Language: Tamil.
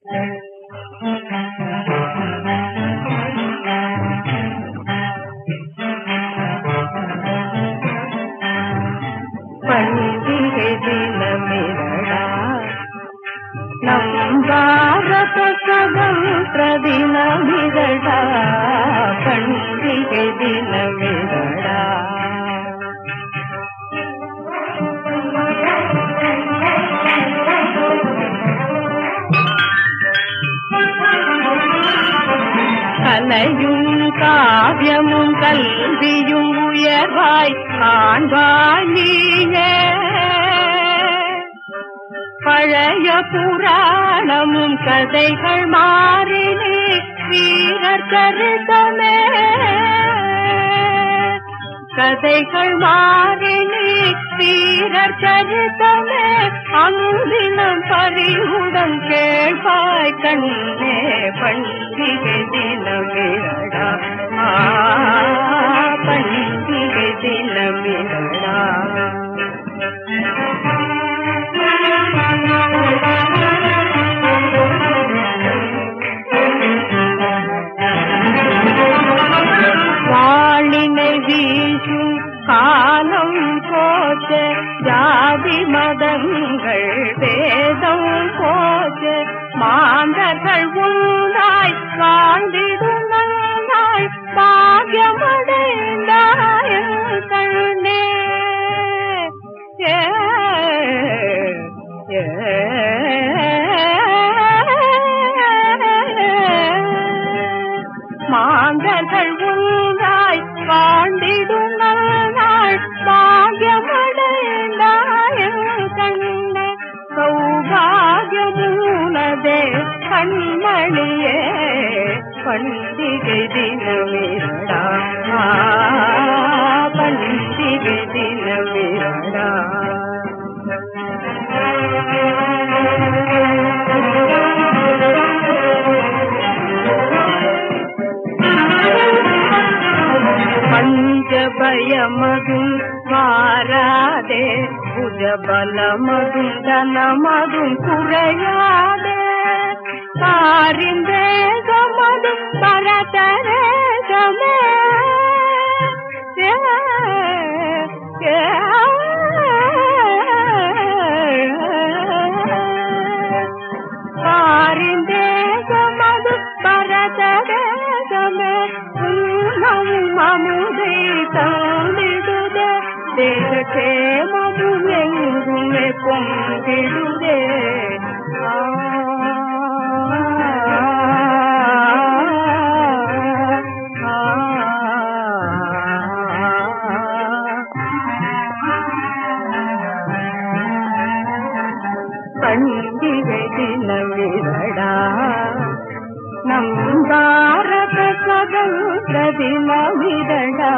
ಪಂಡಿಗೆ ದಿನಮಿರಡ ನಮ್ ಭಾರತ ಸ್ವತಂತ್ರ ದಿನಮಿರಡ ಪಂಡಿಗೆ ದಿನಮಿರಡ கலையும் காவியமும் கல்வியும் உயர்வாய் காண்பாய் நீயே பழைய புராணமும் கதைகள் மாறினே வீரர் கருதமே கதைகள் மாறினே வீரர் கருதமே அனுதினம் பறிவுடன் கேள்வாய் கண்ணே பண்டிகை தினமிரடா ஆ, பண்டிகை தினமிரடா வாளினை வீசும் காலம் போச்ச ஜாதி மதங்கள் வேதம் போச்ச மாந்தர்கள் உண்டாய் வாழ்ந்திடும் நன்னாய் பாகியமடைந்தாய் கண்ணே ஏ மாந்தர்கள் உண்டாய் வாழ்ந்திடும் நாள் பாகியமடைந்தாய கண்ண சௌபாகியமூனதே கண்மணியே பண்டிகை தினமிரடா ஆ, பண்டிகை தினமிரடா பஞ்சபயமதும் மாறாதே புஜபலமதும் தனமதும் குறையாதே பாரிந்தேகமதும் பரதரேகமே ஏ, ஏ, பாரிந்தேகமது பரதரேகமே உன்னம் அமுதை தந்திடுதே தேசேமது எங்குமே பொங்கிடுதே ஆ, பண்டிகை தினமிரடா நம் பாரத சுதந்திர தினமிரடா